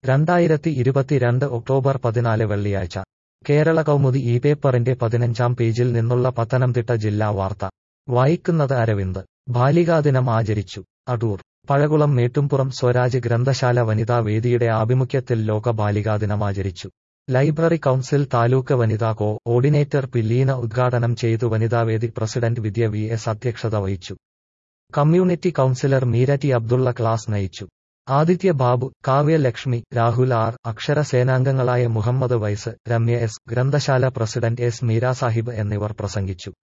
രണ്ടായിരത്തി ഇരുപത്തിരണ്ട് ഒക്ടോബർ പതിനാല് വെള്ളിയാഴ്ച കേരള കൗമുദി ഈ പേപ്പറിന്റെ പതിനഞ്ചാം പേജിൽ നിന്നുള്ള പത്തനംതിട്ട ജില്ലാ വാർത്ത വായിക്കുന്നത് അരവിന്ദ് ബാലികാദിനം ആചരിച്ചു അടൂർ പഴകുളം മേട്ടുംപുറം സ്വരാജ് ഗ്രന്ഥശാല വനിതാ വേദിയുടെ ആഭിമുഖ്യത്തിൽ ലോക ബാലികാദിനം ആചരിച്ചു ലൈബ്രറി കൗൺസിൽ താലൂക്ക് വനിതാ കോ ഓർഡിനേറ്റർ പില്ലീന ഉദ്ഘാടനം ചെയ്തു വനിതാവേദി പ്രസിഡന്റ് വിദ്യ വി എസ് അധ്യക്ഷത വഹിച്ചു കമ്മ്യൂണിറ്റി കൗൺസിലർ മീരറ്റി അബ്ദുള്ള ക്ലാസ് നയിച്ചു ആദിത്യ ബാബു കാവ്യലക്ഷ്മി രാഹുൽ ആർ അക്ഷര സേനാംഗങ്ങളായ മുഹമ്മദ് വൈസ് രമ്യ എസ് ഗ്രന്ഥശാല പ്രസിഡന്റ് എസ് മീര സാഹിബ് എന്നിവർ പ്രസംഗിച്ചു